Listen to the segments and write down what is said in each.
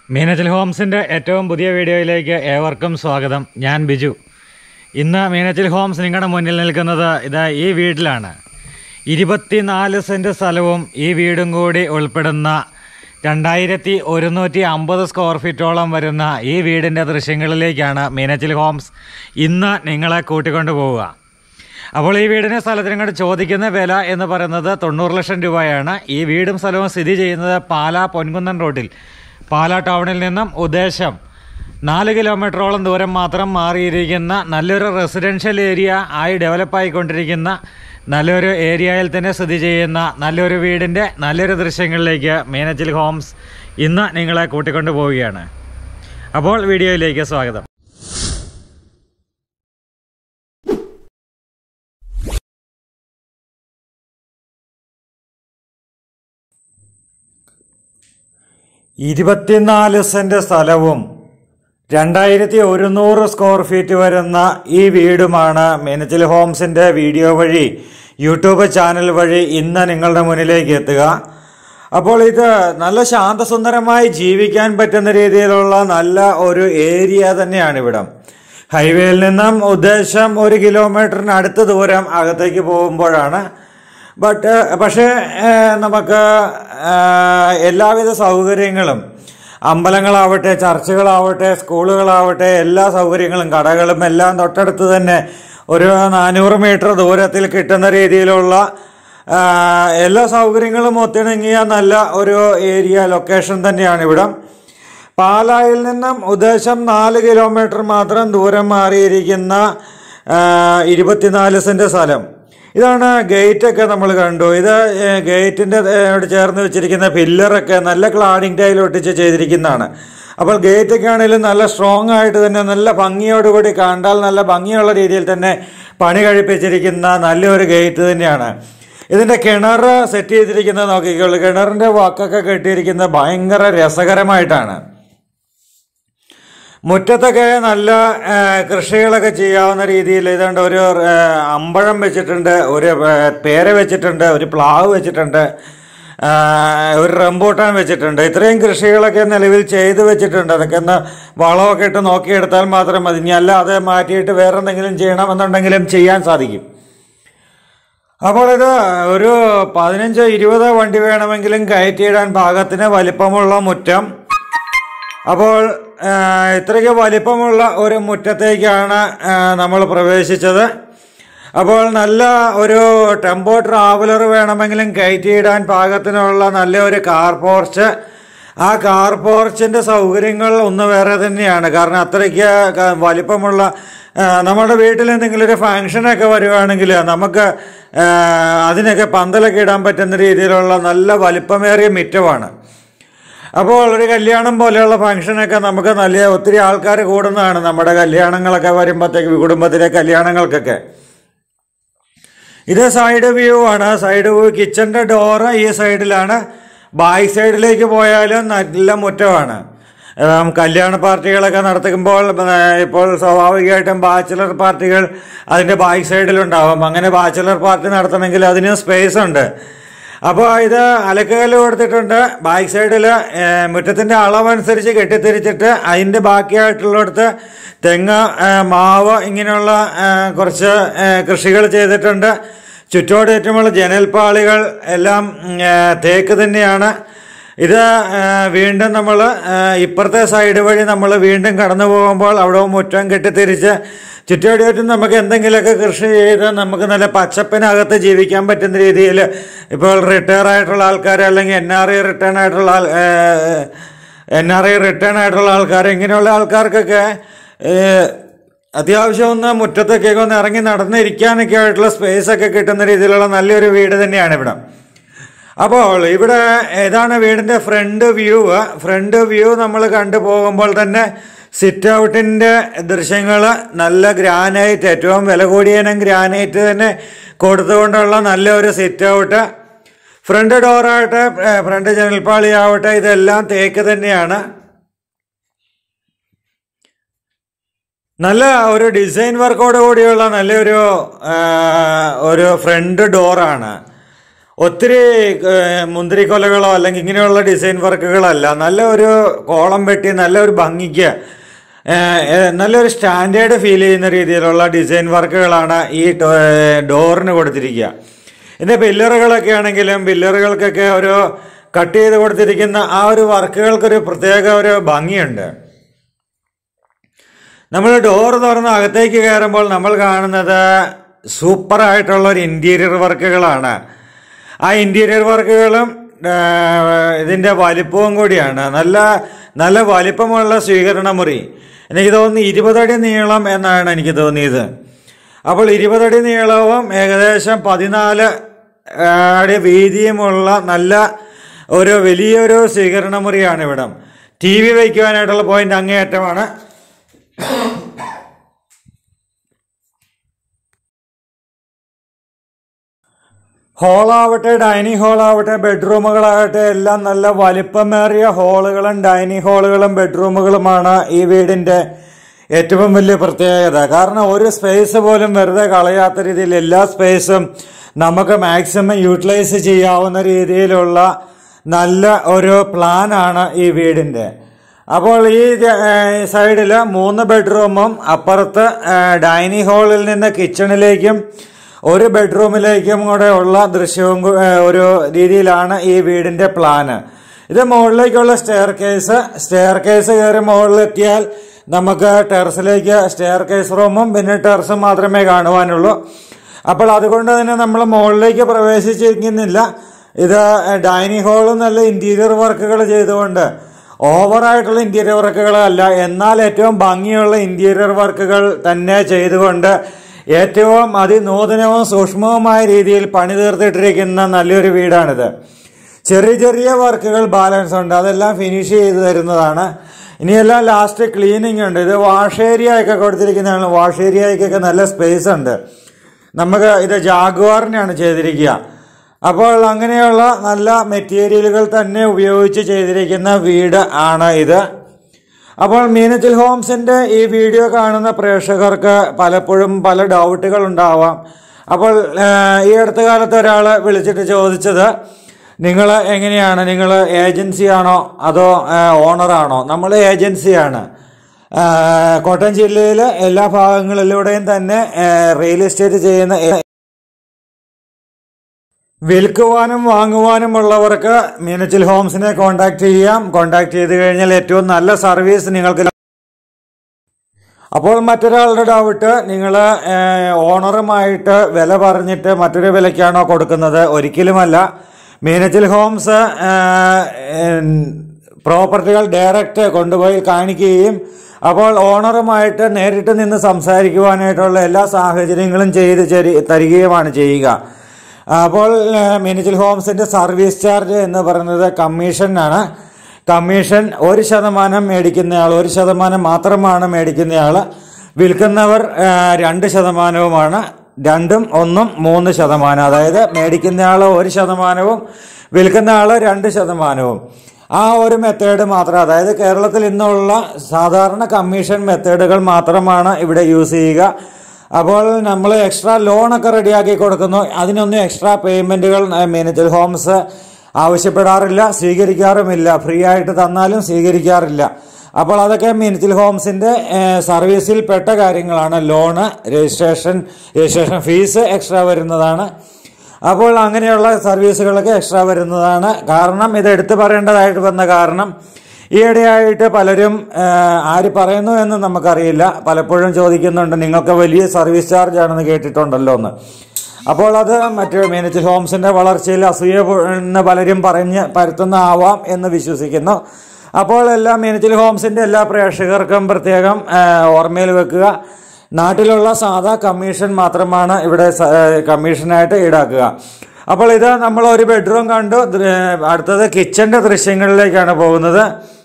മീനച്ചൽ ഹോംസിൻ്റെ ഏറ്റവും പുതിയ വീഡിയോയിലേക്ക് ഏവർക്കും സ്വാഗതം ഞാൻ ബിജു ഇന്ന് മീനച്ചൽ ഹോംസ് നിങ്ങളുടെ മുന്നിൽ നിൽക്കുന്നത് ഇത് ഈ വീട്ടിലാണ് ഇരുപത്തിനാല് സെൻറ്റ് സ്ഥലവും ഈ വീടും കൂടി ഉൾപ്പെടുന്ന രണ്ടായിരത്തി ഒരുന്നൂറ്റി അമ്പത് സ്ക്വയർ ഫീറ്റോളം വരുന്ന ഈ വീടിൻ്റെ ദൃശ്യങ്ങളിലേക്കാണ് മീനച്ചൽ ഹോംസ് ഇന്ന് നിങ്ങളെ കൂട്ടിക്കൊണ്ടു പോവുക അപ്പോൾ ഈ വീടിന് സ്ഥലത്തിനും കൂടെ ചോദിക്കുന്ന വില എന്ന് പറയുന്നത് തൊണ്ണൂറ് ലക്ഷം രൂപയാണ് ഈ വീടും സ്ഥലവും സ്ഥിതി ചെയ്യുന്നത് പാലാ പൊൻകുന്നൻ റോഡിൽ പാലാ ടൗണിൽ നിന്നും ഉദ്ദേശം നാല് കിലോമീറ്ററോളം ദൂരം മാത്രം മാറിയിരിക്കുന്ന നല്ലൊരു റെസിഡൻഷ്യൽ ഏരിയ ആയി ഡെവലപ്പായിക്കൊണ്ടിരിക്കുന്ന നല്ലൊരു ഏരിയയിൽ തന്നെ സ്ഥിതി ചെയ്യുന്ന നല്ലൊരു വീടിൻ്റെ നല്ലൊരു ദൃശ്യങ്ങളിലേക്ക് മീനച്ചിൽ ഹോംസ് ഇന്ന് നിങ്ങളെ കൂട്ടിക്കൊണ്ടു പോവുകയാണ് അപ്പോൾ വീഡിയോയിലേക്ക് സ്വാഗതം ഇരുപത്തിനാല് സെന്റ് സ്ഥലവും രണ്ടായിരത്തി ഒരുന്നൂറ് സ്ക്വയർ ഫീറ്റ് വരുന്ന ഈ വീടുമാണ് മീനച്ചിൽ ഹോംസിന്റെ വീഡിയോ വഴി യൂട്യൂബ് ചാനൽ വഴി ഇന്ന് നിങ്ങളുടെ മുന്നിലേക്ക് എത്തുക അപ്പോൾ ഇത് നല്ല ശാന്തസുന്ദരമായി ജീവിക്കാൻ പറ്റുന്ന രീതിയിലുള്ള നല്ല ഒരു ഏരിയ തന്നെയാണ് ഇവിടം ഹൈവേയിൽ നിന്നും ഉദ്ദേശം ഒരു കിലോമീറ്ററിന് അടുത്ത ദൂരം അകത്തേക്ക് പോകുമ്പോഴാണ് ബട്ട് പക്ഷേ ഏഹ്, നമുക്ക് ഏഹ്, എല്ലാവിധ സൗകര്യങ്ങളും അമ്പലങ്ങളാവട്ടെ ചർച്ചുകളാവട്ടെ സ്കൂളുകളാവട്ടെ എല്ലാ സൗകര്യങ്ങളും കടകളും എല്ലാം തൊട്ടടുത്ത് തന്നെ ഒരു നാനൂറ് മീറ്റർ ദൂരത്തിൽ കിട്ടുന്ന രീതിയിലുള്ള ആഹ്, എല്ലാ സൗകര്യങ്ങളും ഒത്തിണങ്ങിയ നല്ല ഒരു ഏരിയ ലൊക്കേഷൻ തന്നെയാണ് ഇവിടം പാലായിൽ നിന്നും ഉദ്ദേശം നാല് കിലോമീറ്റർ മാത്രം ദൂരം മാറിയിരിക്കുന്ന ആ, ഇരുപത്തിനാല് സെന്റ് സ്ഥലം ഇതാണ് ഗേറ്റൊക്കെ നമ്മൾ കണ്ടു ഇത് ഏ, ഗേറ്റിന്റെ ഏ, യോട് ചേർന്ന് വെച്ചിരിക്കുന്ന പില്ലറൊക്കെ നല്ല ക്ലാഡിംഗ് ടൈൽ ഒട്ടിച്ച് ചെയ്തിരിക്കുന്നതാണ് അപ്പോൾ ഗേറ്റൊക്കെ ആണെങ്കിലും നല്ല സ്ട്രോങ് ആയിട്ട് തന്നെ നല്ല ഭംഗിയോടുകൂടി കണ്ടാൽ നല്ല ഭംഗിയുള്ള രീതിയിൽ തന്നെ പണി കഴിപ്പിച്ചിരിക്കുന്ന നല്ലൊരു ഗേറ്റ് തന്നെയാണ് ഇതിന്റെ കിണർ സെറ്റ് ചെയ്തിരിക്കുന്നത് നോക്കിക്കോളൂ കിണറിന്റെ വാക്കൊക്കെ കെട്ടിയിരിക്കുന്നത് ഭയങ്കര രസകരമായിട്ടാണ് മുറ്റത്തൊക്കെ നല്ല ആ, കൃഷികളൊക്കെ ചെയ്യാവുന്ന രീതിയിൽ ഇതുകൊണ്ട് ഒരു ആ, അമ്പഴം വെച്ചിട്ടുണ്ട് ഒരു ആ, പേര വെച്ചിട്ടുണ്ട് ഒരു പ്ലാവ് വെച്ചിട്ടുണ്ട് ആ, ഒരു റംബൂട്ടാൻ വെച്ചിട്ടുണ്ട് ഇത്രയും കൃഷികളൊക്കെ നിലവിൽ ചെയ്തു വെച്ചിട്ടുണ്ട് അതൊക്കെ ഒന്ന് വളമൊക്കെ ഇട്ട് നോക്കിയെടുത്താൽ മാത്രം മതി ഇനി അല്ല അത് മാറ്റിയിട്ട് വേറെ എന്തെങ്കിലും ചെയ്യണമെന്നുണ്ടെങ്കിലും ചെയ്യാൻ സാധിക്കും അപ്പോൾ ഇത് ഒരു പതിനഞ്ചോ ഇരുപതോ വണ്ടി വേണമെങ്കിലും കയറ്റിയിടാൻ പാകത്തിന് വലിപ്പമുള്ള മുറ്റം അപ്പോൾ ആ, ഇത്രയ്ക്ക് വലിപ്പമുള്ള ഒരു മുറ്റത്തേക്കാണ് നമ്മൾ പ്രവേശിച്ചത് അപ്പോൾ നല്ല ഒരു ടെമ്പോ ട്രാവലർ വേണമെങ്കിലും കയറ്റിയിടാൻ പാകത്തിനുള്ള നല്ല ഒരു കാർ പോർച്ച് ആ കാർ പോർച്ചിന്റെ സൗകര്യങ്ങൾ ഒന്ന് വേറെ തന്നെയാണ് കാരണം അത്രയ്ക്ക് ക- വലിപ്പമുള്ള ആ, നമ്മുടെ വീട്ടിൽ എന്തെങ്കിലും ഒരു ഫംഗ്ഷനൊക്കെ വരുവാണെങ്കിൽ നമുക്ക് ആ, അതിനൊക്കെ പന്തലൊക്കെ ഇടാൻ പറ്റുന്ന രീതിയിലുള്ള നല്ല വലിപ്പമേറിയ മിറ്റമാണ് അപ്പോൾ ഒരു കല്യാണം പോലെയുള്ള ഫംഗ്ഷനൊക്കെ നമുക്ക് നല്ല ഒത്തിരി ആൾക്കാർ കൂടുന്നതാണ് നമ്മുടെ കല്യാണങ്ങളൊക്കെ വരുമ്പോഴത്തേക്ക് കുടുംബത്തിലെ കല്യാണങ്ങൾക്കൊക്കെ ഇത് സൈഡ് വ്യൂ ആണ് സൈഡ് വ്യൂ കിച്ചന്റെ ഡോറ് ഈ സൈഡിലാണ് ബാക്ക് സൈഡിലേക്ക് പോയാലും നല്ല മുറ്റമാണ് ഉം, കല്യാണ പാർട്ടികളൊക്കെ നടത്തുമ്പോൾ ഏഹ്, ഇപ്പോൾ സ്വാഭാവികമായിട്ടും ബാച്ചിലർ പാർട്ടികൾ അതിന്റെ ബാക്ക് സൈഡിലുണ്ടാവും അങ്ങനെ ബാച്ചിലർ പാർട്ടി നടത്തണമെങ്കിൽ അതിന് സ്പേസ് ഉണ്ട് അപ്പോൾ ഇത് അലക്കുകല്ല് കൊടുത്തിട്ടുണ്ട് ബാക്ക് സൈഡിൽ മുറ്റത്തിന്റെ അളവനുസരിച്ച് കെട്ടിത്തിരിച്ചിട്ട് അതിന്റെ ബാക്കിയായിട്ടുള്ളിടത്ത് തെങ്ങ് ഏ, മാവ് ഇങ്ങനെയുള്ള ഏ, കുറച്ച് കൃഷികൾ ചെയ്തിട്ടുണ്ട് ചുറ്റോട് ചുറ്റുമുള്ള ജനൽപ്പാളികൾ എല്ലാം ഉം, ഏ, തേക്ക് തന്നെയാണ് ഇത് ഏ, വീണ്ടും നമ്മൾ ഇപ്പുറത്തെ സൈഡ് വഴി നമ്മൾ വീണ്ടും കടന്നു പോകുമ്പോൾ അവിടെ മുറ്റം കെട്ടിത്തിരിച്ച് ചുറ്റോടിയായിട്ടും നമുക്ക് എന്തെങ്കിലുമൊക്കെ കൃഷി ചെയ്ത് നമുക്ക് നല്ല പച്ചപ്പിനകത്ത് ജീവിക്കാൻ പറ്റുന്ന രീതിയിൽ ഇപ്പോൾ റിട്ടയർ ആയിട്ടുള്ള ആൾക്കാർ അല്ലെങ്കിൽ എൻ ആർ ഐ റിട്ടേൺ ആയിട്ടുള്ള ആൾ എൻ ആർ ഐ റിട്ടേൺ ആയിട്ടുള്ള ആൾക്കാർ ഇങ്ങനെയുള്ള ആൾക്കാർക്കൊക്കെ ഏ, അത്യാവശ്യം ഒന്ന് മുറ്റത്തൊക്കെ ഒന്ന് ഇറങ്ങി നടന്നിരിക്കാനൊക്കെ ആയിട്ടുള്ള സ്പേസ് ഒക്കെ കിട്ടുന്ന രീതിയിലുള്ള നല്ലൊരു വീട് തന്നെയാണ് ഇവിടെ അപ്പോൾ ഇവിടെ ഏതാണ് വീടിന്റെ ഫ്രണ്ട് വ്യൂ ഫ്രണ്ട് വ്യൂ നമ്മൾ കണ്ടു പോകുമ്പോൾ തന്നെ സിറ്റ് ഔട്ടിന്റെ ദൃശ്യങ്ങൾ നല്ല ഗ്രാനൈറ്റ് ഏറ്റവും വില കൂടിയനം ഗ്രാനൈറ്റ് തന്നെ കൊടുത്തുകൊണ്ടുള്ള നല്ലൊരു സിറ്റ് ഔട്ട് ഫ്രണ്ട് ഡോറാവട്ടെ ഫ്രണ്ട് ജനൽപ്പാളി ആവട്ടെ ഇതെല്ലാം തേക്ക് തന്നെയാണ് നല്ല ഒരു ഡിസൈൻ വർക്കോട് കൂടിയുള്ള നല്ലൊരു ആ, ഒരു ഫ്രണ്ട് ഡോറാണ് ഒത്തിരി ഏഹ്, മുന്തിരിക്കൊലകളോ അല്ലെങ്കിൽ ഇങ്ങനെയുള്ള ഡിസൈൻ വർക്കുകളല്ല നല്ല ഒരു കോളം വെട്ടി നല്ല ഒരു ഭംഗിക്ക് ഏഹ്, ഏഹ്, നല്ലൊരു സ്റ്റാൻഡേർഡ് ഫീൽ ചെയ്യുന്ന രീതിയിലുള്ള ഡിസൈൻ വർക്കുകളാണ് ഈ ടോ- ഏഹ്, ഡോറിന് കൊടുത്തിരിക്കുക ഇതിൻ്റെ പില്ലറുകളൊക്കെ ആണെങ്കിലും പില്ലറുകൾക്കൊക്കെ ഒരു കട്ട് ചെയ്ത് കൊടുത്തിരിക്കുന്ന ആ ഒരു വർക്കുകൾക്കൊരു പ്രത്യേക ഒരു ഭംഗിയുണ്ട് നമ്മൾ ഡോർ തുറന്ന് അകത്തേക്ക് കയറുമ്പോൾ നമ്മൾ കാണുന്നത് സൂപ്പറായിട്ടുള്ള ഒരു ഇൻറ്റീരിയർ വർക്കുകളാണ് ആ ഇൻറ്റീരിയർ വർക്കുകളും ഇതിൻ്റെ വലിപ്പവും കൂടിയാണ് നല്ല നല്ല വലിപ്പമുള്ള സ്വീകരണ മുറി എനിക്ക് തോന്നുന്നു ഇരുപതടി നീളം എന്നാണ് എനിക്ക് തോന്നിയത് അപ്പോൾ ഇരുപതടി നീളവും ഏകദേശം പതിനാല് ആ, അടി വീതിയുമുള്ള നല്ല ഒരു വലിയൊരു സ്വീകരണ മുറിയാണ് ഇവിടം ടി വി വയ്ക്കുവാനായിട്ടുള്ള പോയിന്റ് അങ്ങേയറ്റമാണ് ഹോളാവട്ടെ ഡൈനിങ് ഹോളാവട്ടെ ബെഡ്റൂമുകളാവട്ടെ എല്ലാം നല്ല വലിപ്പമേറിയ ഹോളുകളും ഡൈനിങ് ഹോളുകളും ബെഡ്റൂമുകളുമാണ് ഈ വീടിന്റെ ഏറ്റവും വലിയ പ്രത്യേകത കാരണം ഒരു സ്പേസ് പോലും വെറുതെ കളയാത്ത രീതിയിൽ എല്ലാ സ്പേസും നമുക്ക് മാക്സിമം യൂട്ടിലൈസ് ചെയ്യാവുന്ന രീതിയിലുള്ള നല്ല ഒരു പ്ലാനാണ് ഈ വീടിന്റെ അപ്പോൾ ഈ സൈഡിൽ മൂന്ന് ബെഡ്റൂമും അപ്പുറത്ത് ഡൈനിങ് ഹാളിൽ നിന്ന് കിച്ചണിലേക്കും ഒരു ബെഡ്റൂമിലേക്കും കൂടെ ഉള്ള ദൃശ്യവും കൂ- ഏ, ഒരു രീതിയിലാണ് ഈ വീടിന്റെ പ്ലാന് ഇത് മുകളിലേക്കുള്ള സ്റ്റെയർ കേസ് സ്റ്റെയർ കേസ് കയറി മുകളിലെത്തിയാൽ നമുക്ക് ടെറസിലേക്ക് സ്റ്റെയർ കേസ് റൂമും പിന്നെ ടെറസും മാത്രമേ കാണുവാനുള്ളൂ അപ്പോൾ അതുകൊണ്ട് തന്നെ നമ്മൾ മുകളിലേക്ക് പ്രവേശിച്ചിരിക്കുന്നില്ല ഇത് ഡൈനിങ് ഹാളും നല്ല ഇന്റീരിയർ വർക്കുകൾ ചെയ്തുകൊണ്ട് ഓവറായിട്ടുള്ള ഇന്റീരിയർ വർക്കുകളല്ല എന്നാൽ ഏറ്റവും ഭംഗിയുള്ള ഇന്റീരിയർ വർക്കുകൾ തന്നെ ചെയ്തുകൊണ്ട് ഏറ്റവും അതിനൂതനവും സൂക്ഷ്മവുമായ രീതിയിൽ പണി തീർത്തിട്ടിരിക്കുന്ന നല്ലൊരു വീടാണിത് ചെറിയ ചെറിയ വർക്കുകൾ ബാലൻസ് ഉണ്ട് അതെല്ലാം ഫിനിഷ് ചെയ്ത് തരുന്നതാണ് ഇനിയെല്ലാം ലാസ്റ്റ് ക്ലീനിങ് ഉണ്ട് ഇത് വാഷ് ഏരിയ ഒക്കെ കൊടുത്തിരിക്കുന്നതാണ് വാഷ് ഏരിയയ്ക്കൊക്കെ നല്ല സ്പേസ് ഉണ്ട് നമുക്ക് ഇത് ജാഗ്വാറിനാണ് ചെയ്തിരിക്കുക അപ്പോൾ അങ്ങനെയുള്ള നല്ല മെറ്റീരിയലുകൾ തന്നെ ഉപയോഗിച്ച് ചെയ്തിരിക്കുന്ന വീട് ആണ് ഇത് അപ്പോൾ മീനച്ചിൽ ഹോംസിന്റെ ഈ വീഡിയോ കാണുന്ന പ്രേക്ഷകർക്ക് പലപ്പോഴും പല ഡൗട്ടുകൾ ഉണ്ടാവാം അപ്പോൾ ആ, ഈ അടുത്ത കാലത്ത് ഒരാൾ വിളിച്ചിട്ട് ചോദിച്ചത് നിങ്ങൾ എങ്ങനെയാണ് നിങ്ങൾ ഏജൻസിയാണോ അതോ ഓണറാണോ നമ്മൾ ഏജൻസിയാണ് ആ, കോട്ടയം ജില്ലയിലെ എല്ലാ ഭാഗങ്ങളിലൂടെയും തന്നെ ആ, റിയൽ എസ്റ്റേറ്റ് ചെയ്യുന്ന എ- വിൽക്കുവാനും വാങ്ങുവാനും ഉള്ളവർക്ക് മീനച്ചിൽ ഹോംസിനെ കോൺടാക്ട് ചെയ്യാം കോൺടാക്ട് ചെയ്ത് കഴിഞ്ഞാൽ ഏറ്റവും നല്ല സർവീസ് നിങ്ങൾക്ക് ലഭി- അപ്പോൾ മറ്റൊരാളുടെ ഡൗട്ട് നിങ്ങൾ ഓണറുമായിട്ട് വില പറഞ്ഞിട്ട് മറ്റൊരു വിലയ്ക്കാണോ കൊടുക്കുന്നത് ഒരിക്കലുമല്ല മീനച്ചിൽ ഹോംസ് പ്രോപ്പർട്ടികൾ ഡയറക്റ്റ് കൊണ്ടുപോയി കാണിക്കുകയും അപ്പോൾ ഓണറുമായിട്ട് നേരിട്ട് നിന്ന് സംസാരിക്കുവാനായിട്ടുള്ള എല്ലാ സാഹചര്യങ്ങളും ചെയ്ത് ചെരി- തരികയുമാണ് ചെയ്യുക അപ്പോൾ മിനിച്ചിൽ ഹോംസിന്റെ സർവീസ് ചാർജ് എന്ന് പറയുന്നത് കമ്മീഷനാണ് കമ്മീഷൻ ഒരു ശതമാനം മേടിക്കുന്നയാൾ ഒരു ശതമാനം മാത്രമാണ് മേടിക്കുന്നയാൾ വിൽക്കുന്നവർ ആ, രണ്ട് ശതമാനവുമാണ് രണ്ടും ഒന്നും മൂന്ന് ശതമാനം അതായത് മേടിക്കുന്നയാൾ ഒരു ശതമാനവും വിൽക്കുന്ന ആൾ രണ്ട് ശതമാനവും ആ ഒരു മെത്തേഡ് മാത്രം അതായത് കേരളത്തിൽ ഇന്നുള്ള സാധാരണ കമ്മീഷൻ മെത്തേഡുകൾ മാത്രമാണ് ഇവിടെ യൂസ് ചെയ്യുക അപ്പോൾ നമ്മൾ എക്സ്ട്രാ ലോണൊക്കെ റെഡിയാക്കി കൊടുക്കുന്നു അതിനൊന്നും എക്സ്ട്രാ പേയ്മെൻറ്റുകൾ മീനച്ചിൽ ഹോംസ് ആവശ്യപ്പെടാറില്ല സ്വീകരിക്കാറുമില്ല ഫ്രീ ആയിട്ട് തന്നാലും സ്വീകരിക്കാറില്ല അപ്പോൾ അതൊക്കെ മീനച്ചിൽ ഹോംസിൻ്റെ സർവീസിൽ പെട്ട കാര്യങ്ങളാണ് loan registration registration fee extra വരുന്നതാണ് അപ്പോൾ അങ്ങനെയുള്ള സർവീസുകളൊക്കെ എക്സ്ട്രാ വരുന്നതാണ് കാരണം ഇത് എടുത്തു പറയേണ്ടതായിട്ട് വന്ന കാരണം ഈയിടെയായിട്ട് പലരും ആ, ആര് പറയുന്നു എന്ന് നമുക്കറിയില്ല പലപ്പോഴും ചോദിക്കുന്നുണ്ട് നിങ്ങൾക്ക് വലിയ സർവീസ് ചാർജ് ആണെന്ന് കേട്ടിട്ടുണ്ടല്ലോ എന്ന് അപ്പോൾ അത് മറ്റ് മീനച്ചിൽ ഹോംസിന്റെ വളർച്ചയിൽ അസൂയ എന്ന് പലരും പറഞ്ഞ് പരത്തുന്ന ആവാം എന്ന് വിശ്വസിക്കുന്നു അപ്പോൾ എല്ലാ മീനച്ചിൽ ഹോംസിന്റെ എല്ലാ പ്രേക്ഷകർക്കും പ്രത്യേകം ആ, ഓർമ്മയിൽ വെക്കുക നാട്ടിലുള്ള സാധാ കമ്മീഷൻ മാത്രമാണ് ഇവിടെ സ- ആ, കമ്മീഷനായിട്ട് ഈടാക്കുക അപ്പോൾ ഇത് നമ്മൾ ഒരു ബെഡ്റൂം കണ്ടു ദൃ- അടുത്തത് കിച്ചന്റെ ദൃശ്യങ്ങളിലേക്കാണ് പോകുന്നത്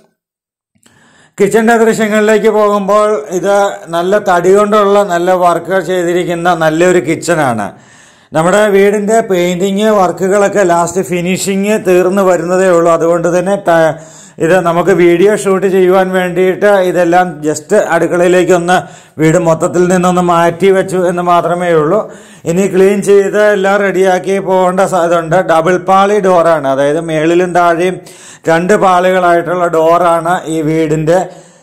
കിച്ചന്റെ ദൃശ്യങ്ങളിലേക്ക് പോകുമ്പോൾ ഇത് നല്ല തടി കൊണ്ടുള്ള നല്ല വർക്കുകൾ ചെയ്തിരിക്കുന്ന നല്ലൊരു കിച്ചണാണ് നമ്മുടെ വീടിന്റെ പെയിന്റിങ് വർക്കുകളൊക്കെ ലാസ്റ്റ് ഫിനിഷിങ് തീർന്നു വരുന്നതേ ഉള്ളൂ അതുകൊണ്ട് തന്നെ ട- ഇത് നമുക്ക് വീഡിയോ ഷൂട്ട് ചെയ്യുവാൻ വേണ്ടിയിട്ട് ഇതെല്ലാം ജസ്റ്റ് അടുക്കളയിലേക്ക് ഒന്ന് വീട് മൊത്തത്തിൽ നിന്നൊന്ന് മാറ്റി വെച്ചു എന്ന് മാത്രമേ ഉള്ളൂ ഇനി ക്ലീൻ ചെയ്ത് എല്ലാം റെഡിയാക്കി പോകേണ്ട സാധ്യതയുണ്ട് ഡബിൾ പാളി ഡോറാണ് അതായത് മേളിലും താഴെയും രണ്ട് പാളികളായിട്ടുള്ള ഡോറാണ് ഈ വീടിൻ്റെ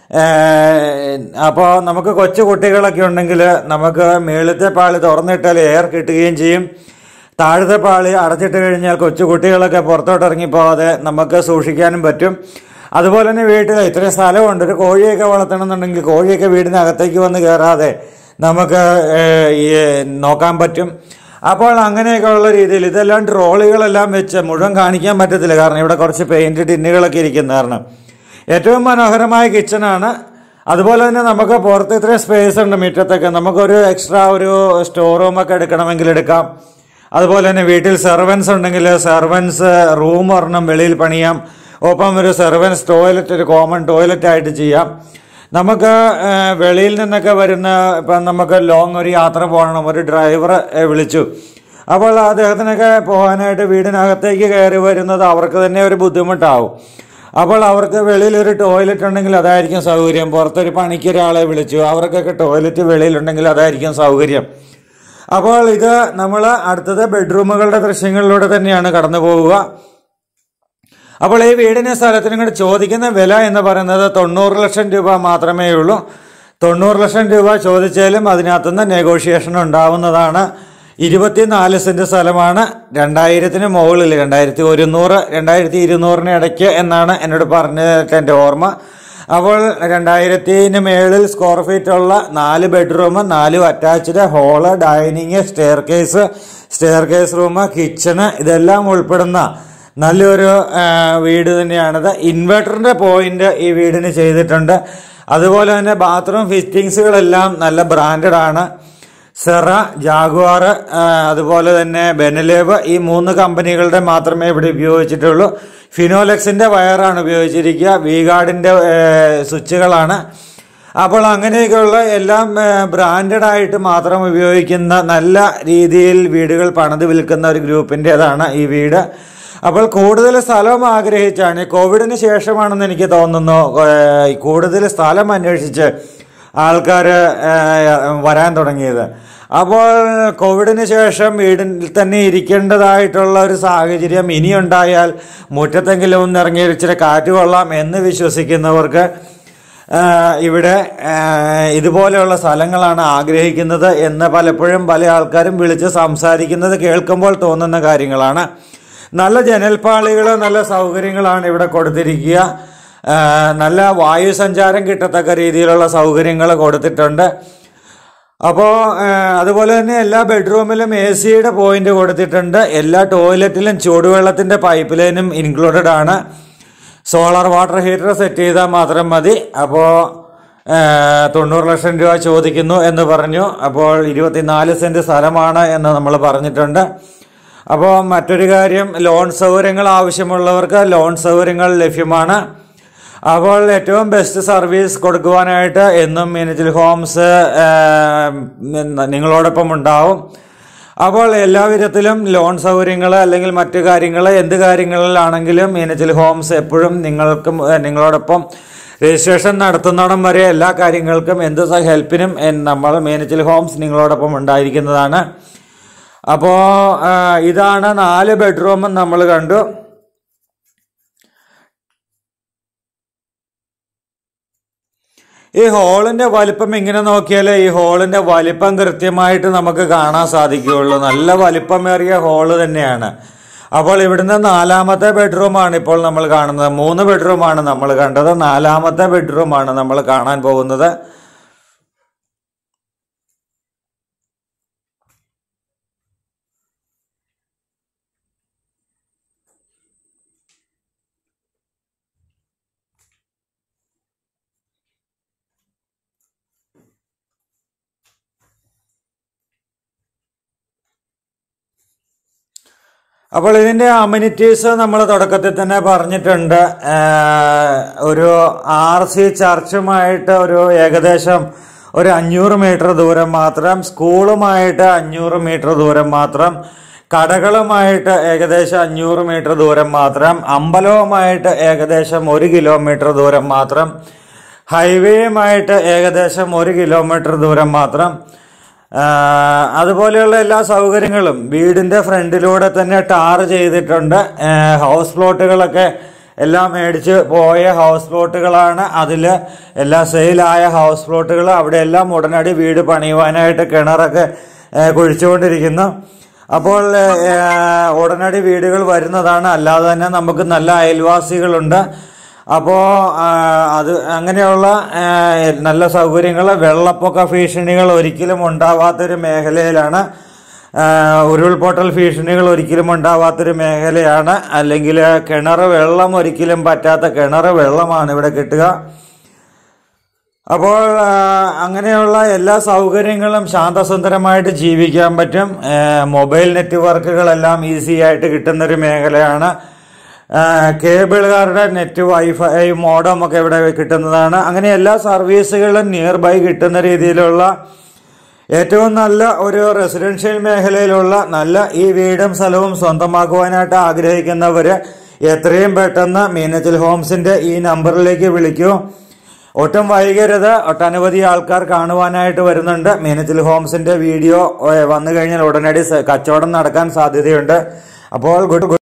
അപ്പോൾ നമുക്ക് കൊച്ചു കുട്ടികളൊക്കെ ഉണ്ടെങ്കിൽ നമുക്ക് മേളത്തെ പാളി തുറന്നിട്ടാൽ എയർ കിട്ടുകയും ചെയ്യും താഴത്തെ പാളി അടച്ചിട്ട് കഴിഞ്ഞാൽ കൊച്ചു കുട്ടികളൊക്കെ പുറത്തോട്ട് ഇറങ്ങിപ്പോകാതെ നമുക്ക് സൂക്ഷിക്കാനും പറ്റും അതുപോലെ തന്നെ വീട്ടിൽ ഇത്രയും സ്ഥലമുണ്ട് ഒരു കോഴിയൊക്കെ വളർത്തണമെന്നുണ്ടെങ്കിൽ കോഴിയൊക്കെ വീടിനകത്തേക്ക് വന്ന് കയറാതെ നമുക്ക് ഏഹ്, ഈ നോക്കാൻ പറ്റും അപ്പോൾ അങ്ങനെയൊക്കെ ഉള്ള രീതിയിൽ ഇതെല്ലാം ട്രോളികളെല്ലാം വെച്ച് മുഴുവൻ കാണിക്കാൻ പറ്റത്തില്ല കാരണം ഇവിടെ കുറച്ച് പെയിന്റ് ടിന്നുകളൊക്കെ ഇരിക്കുന്ന കാരണം ഏറ്റവും മനോഹരമായ കിച്ചണാണ് അതുപോലെ തന്നെ നമുക്ക് പുറത്ത് ഇത്രയും സ്പേസ് ഉണ്ട് മുറ്റത്തൊക്കെ നമുക്കൊരു എക്സ്ട്രാ ഒരു സ്റ്റോർ റൂമൊക്കെ എടുക്കണമെങ്കിൽ എടുക്കാം അതുപോലെ തന്നെ വീട്ടിൽ സെർവൻസ് ഉണ്ടെങ്കിൽ സെർവൻസ് റൂം ഒരെണ്ണം വെളിയിൽ പണിയാം ഒപ്പം ഒരു സെർവൻസ് ടോയ്ലറ്റ് ഒരു കോമൺ ടോയ്ലറ്റ് ആയിട്ട് ചെയ്യാം നമുക്ക് ആ, വെളിയിൽ നിന്നൊക്കെ വരുന്ന ഇപ്പം നമുക്ക് ലോങ് ഒരു യാത്ര പോകണം ഒരു ഡ്രൈവറെ വിളിച്ചു അപ്പോൾ അദ്ദേഹത്തിനൊക്കെ പോകാനായിട്ട് വീടിനകത്തേക്ക് കയറി വരുന്നത് അവർക്ക് തന്നെ ഒരു ബുദ്ധിമുട്ടാവും അപ്പോൾ അവർക്ക് വെളിയിൽ ഒരു ടോയ്ലറ്റ് ഉണ്ടെങ്കിൽ അതായിരിക്കും സൗകര്യം പുറത്തൊരു പണിക്ക് ഒരാളെ വിളിച്ചു അവർക്കൊക്കെ ടോയ്ലറ്റ് വെളിയിലുണ്ടെങ്കിൽ അതായിരിക്കും സൗകര്യം അപ്പോൾ ഇത് നമ്മൾ അടുത്തത് ബെഡ്റൂമുകളുടെ ദൃശ്യങ്ങളിലൂടെ തന്നെയാണ് കടന്നു പോവുക അപ്പോൾ ഈ വീടിന് സ്ഥലത്തിനും കൂടെ ചോദിക്കുന്ന വില എന്ന് പറയുന്നത് തൊണ്ണൂറ് ലക്ഷം രൂപ മാത്രമേ ഉള്ളൂ തൊണ്ണൂറ് ലക്ഷം രൂപ ചോദിച്ചാലും അതിനകത്തുനിന്ന് നെഗോഷിയേഷൻ ഉണ്ടാവുന്നതാണ് ഇരുപത്തിനാല് സെന്റ് സ്ഥലമാണ് രണ്ടായിരത്തിന് മുകളിൽ രണ്ടായിരത്തി ഒരുന്നൂറ് രണ്ടായിരത്തി ഇരുന്നൂറിന് ഇടയ്ക്ക് എന്നാണ് എന്നോട് പറഞ്ഞത് എൻ്റെ ഓർമ്മ അപ്പോൾ രണ്ടായിരത്തിന് മേളിൽ സ്ക്വയർ ഫീറ്റ് ഉള്ള നാല് ബെഡ്റൂം നാല് attached hall dining staircase staircase room kitchen ഇതെല്ലാം ഉൾപ്പെടുന്ന നല്ലൊരു ആ, വീട് തന്നെയാണിത് ഇൻവെർട്ടറിന്റെ പോയിന്റ് ഈ വീടിന് ചെയ്തിട്ടുണ്ട് അതുപോലെ തന്നെ ബാത്റൂം ഫിറ്റിങ്സുകളെല്ലാം നല്ല ബ്രാൻഡഡ് ആണ് സെറ ജാഗ്വാർ അതുപോലെ തന്നെ ബെനലേവ് ഈ മൂന്ന് കമ്പനികളുടെ മാത്രമേ ഇവിടെ ഉപയോഗിച്ചിട്ടുള്ളൂ ഫിനോലെക്സിന്റെ വയറാണ് ഉപയോഗിച്ചിരിക്കുക വീഗാർഡിന്റെ സ്വിച്ചുകളാണ് അപ്പോൾ അങ്ങനെയൊക്കെയുള്ള എല്ലാം ബ്രാൻഡഡ് ആയിട്ട് മാത്രം ഉപയോഗിക്കുന്ന നല്ല രീതിയിൽ വീടുകൾ പണിത് വിൽക്കുന്ന ഒരു ഗ്രൂപ്പിൻ്റെതാണ് ഈ വീട് അപ്പോൾ കൂടുതൽ സ്ഥലം ആഗ്രഹിച്ചാണ് ഈ കോവിഡിന് ശേഷമാണെന്ന് എനിക്ക് തോന്നുന്നു ഏഹ്, കൂടുതൽ സ്ഥലം അന്വേഷിച്ച് ആൾക്കാർ വരാൻ തുടങ്ങിയത് അപ്പോൾ കോവിഡിന് ശേഷം വീടിൽ തന്നെ ഇരിക്കേണ്ടതായിട്ടുള്ള ഒരു സാഹചര്യം ഇനിയുണ്ടായാൽ മുറ്റത്തെങ്കിലും ഒന്ന് ഇറങ്ങി ഇച്ചിരി കാറ്റ് കൊള്ളാം എന്ന് വിശ്വസിക്കുന്നവർക്ക് ആ, ഇവിടെ ആ, ഇതുപോലെയുള്ള സ്ഥലങ്ങളാണ് ആഗ്രഹിക്കുന്നത് എന്ന് പലപ്പോഴും പല ആൾക്കാരും വിളിച്ച് സംസാരിക്കുന്നത് കേൾക്കുമ്പോൾ തോന്നുന്ന കാര്യങ്ങളാണ് നല്ല ജനൽപ്പാളികൾ നല്ല സൗകര്യങ്ങളാണ് ഇവിടെ കൊടുത്തിരിക്കുക ആ, നല്ല വായു സഞ്ചാരം കിട്ടത്തക്ക രീതിയിലുള്ള സൗകര്യങ്ങൾ കൊടുത്തിട്ടുണ്ട് അപ്പോൾ അതുപോലെ തന്നെ എല്ലാ ബെഡ്റൂമിലും എ സിയുടെ പോയിന്റ് കൊടുത്തിട്ടുണ്ട് എല്ലാ ടോയ്ലറ്റിലും ചൂടുവെള്ളത്തിൻ്റെ പൈപ്പ് ലൈനും ഇൻക്ലൂഡഡ് ആണ് സോളാർ വാട്ടർ ഹീറ്റർ സെറ്റ് ചെയ്താൽ മാത്രം മതി അപ്പോൾ തൊണ്ണൂറ് ലക്ഷം രൂപ ചോദിക്കുന്നു എന്ന് പറഞ്ഞു അപ്പോൾ ഇരുപത്തിനാല് സെൻറ്റ് സ്ഥലമാണ് എന്ന് നമ്മൾ പറഞ്ഞിട്ടുണ്ട് അപ്പോൾ മറ്റൊരു കാര്യം ലോൺ സൗകര്യങ്ങൾ ആവശ്യമുള്ളവർക്ക് ലോൺ സൗകര്യങ്ങൾ ലഭ്യമാണ് അപ്പോൾ ഏറ്റവും ബെസ്റ്റ് സർവീസ് കൊടുക്കുവാനായിട്ട് എന്നും മീനച്ചിൽ ഹോംസ് ഏം, നിങ്ങളോടൊപ്പം ഉണ്ടാവും അപ്പോൾ എല്ലാ വിധത്തിലും ലോൺ സൗകര്യങ്ങൾ അല്ലെങ്കിൽ മറ്റു കാര്യങ്ങൾ എന്ത് കാര്യങ്ങളിലാണെങ്കിലും മീനച്ചിൽ ഹോംസ് എപ്പോഴും നിങ്ങൾക്കും ഏഹ്, നിങ്ങളോടൊപ്പം രജിസ്ട്രേഷൻ നടത്തുന്നിടം വരെ എല്ലാ കാര്യങ്ങൾക്കും എന്ത് സ- ഹെൽപ്പിനും എൻ- നമ്മൾ മീനച്ചിൽ ഹോംസ് നിങ്ങളോടൊപ്പം ഉണ്ടായിരിക്കുന്നതാണ് അപ്പോൾ ഇതാണ് നാല് ബെഡ്റൂം നമ്മൾ കണ്ടു ഈ ഹോളിന്റെ വലിപ്പം ഇങ്ങനെ നോക്കിയാൽ ഈ ഹോളിന്റെ വലിപ്പം കൃത്യമായിട്ട് നമുക്ക് കാണാൻ സാധിക്കുകയുള്ളൂ നല്ല വലിപ്പമേറിയ ഹോള് തന്നെയാണ് അപ്പോൾ ഇവിടുന്ന് നാലാമത്തെ ബെഡ്റൂമാണ് ഇപ്പോൾ നമ്മൾ കാണുന്നത് മൂന്ന് ബെഡ്റൂമാണ് നമ്മൾ കണ്ടത് നാലാമത്തെ ബെഡ്റൂമാണ് നമ്മൾ കാണാൻ പോകുന്നത് അപ്പോൾ ഇതിന്റെ അമ്യൂണിറ്റീസ് നമ്മൾ തുടക്കത്തിൽ തന്നെ പറഞ്ഞിട്ടുണ്ട് ആഹ് ഒരു ആർ സി ചർച്ചുമായിട്ട് ഒരു ഏകദേശം ഒരു അഞ്ഞൂറ് മീറ്റർ ദൂരം മാത്രം സ്കൂളുമായിട്ട് അഞ്ഞൂറ് മീറ്റർ ദൂരം മാത്രം കടകളുമായിട്ട് ഏകദേശം അഞ്ഞൂറ് മീറ്റർ ദൂരം മാത്രം അമ്പലവുമായിട്ട് ഏകദേശം ഒരു കിലോമീറ്റർ ദൂരം മാത്രം ഹൈവേയുമായിട്ട് ഏകദേശം ഒരു കിലോമീറ്റർ ദൂരം മാത്രം ആ, അതുപോലെയുള്ള എല്ലാ സൗകര്യങ്ങളും വീടിൻ്റെ ഫ്രണ്ടിലൂടെ തന്നെ ടാർ ചെയ്തിട്ടുണ്ട് ആ, ഹൗസ് പ്ലോട്ടുകളൊക്കെ എല്ലാം മേടിച്ച് പോയ ഹൗസ് പ്ലോട്ടുകളാണ് അതിൽ എല്ലാ സെയിലായ ഹൗസ് പ്ലോട്ടുകൾ അവിടെ എല്ലാം ഉടനടി വീട് പണിയുവാനായിട്ട് കിണറൊക്കെ ആ, കുഴിച്ചുകൊണ്ടിരിക്കുന്നു അപ്പോൾ ആ, ഉടനടി വീടുകൾ വരുന്നതാണ് അല്ലാതെ തന്നെ നമുക്ക് നല്ല അയൽവാസികളുണ്ട് അപ്പോൾ അത് അങ്ങനെയുള്ള ആ, നല്ല സൗകര്യങ്ങൾ വെള്ളപ്പൊക്ക ഭീഷണികൾ ഒരിക്കലും ഉണ്ടാവാത്തൊരു മേഖലയിലാണ് ആ, ഉരുൾപൊട്ടൽ ഭീഷണികൾ ഒരിക്കലും ഉണ്ടാവാത്തൊരു മേഖലയാണ് അല്ലെങ്കിൽ കിണർ വെള്ളം ഒരിക്കലും പറ്റാത്ത കിണർ വെള്ളമാണ് ഇവിടെ കിട്ടുക അപ്പോൾ ആ, അങ്ങനെയുള്ള എല്ലാ സൗകര്യങ്ങളും ശാന്തസുന്ദരമായിട്ട് ജീവിക്കാൻ പറ്റും ആ, മൊബൈൽ നെറ്റ്വർക്കുകളെല്ലാം ഈസി ആയിട്ട് കിട്ടുന്നൊരു മേഖലയാണ് ആ, കേബിളുകാരുടെ നെറ്റ് വൈഫൈ മോഡം ഒക്കെ ഇവിടെ കിട്ടുന്നതാണ് അങ്ങനെ എല്ലാ സർവീസുകളും നിയർ ബൈ കിട്ടുന്ന രീതിയിലുള്ള ഏറ്റവും നല്ല ഒരു റെസിഡൻഷ്യൽ മേഖലയിലുള്ള നല്ല ഈ വീടും സ്ഥലവും സ്വന്തമാക്കുവാനായിട്ട് ആഗ്രഹിക്കുന്നവർ എത്രയും പെട്ടെന്ന് മീനച്ചിൽ ഹോംസിന്റെ ഈ നമ്പറിലേക്ക് വിളിക്കൂ ഒട്ടും വൈകരുത് ഒട്ടനവധി ആൾക്കാർ കാണുവാനായിട്ട് വരുന്നുണ്ട് മീനച്ചിൽ ഹോംസിന്റെ വീഡിയോ ഏഹ്, വന്നു കഴിഞ്ഞാൽ ഉടനടി സ- കച്ചവടം നടക്കാൻ സാധ്യതയുണ്ട് അപ്പോൾ ഗുഡ്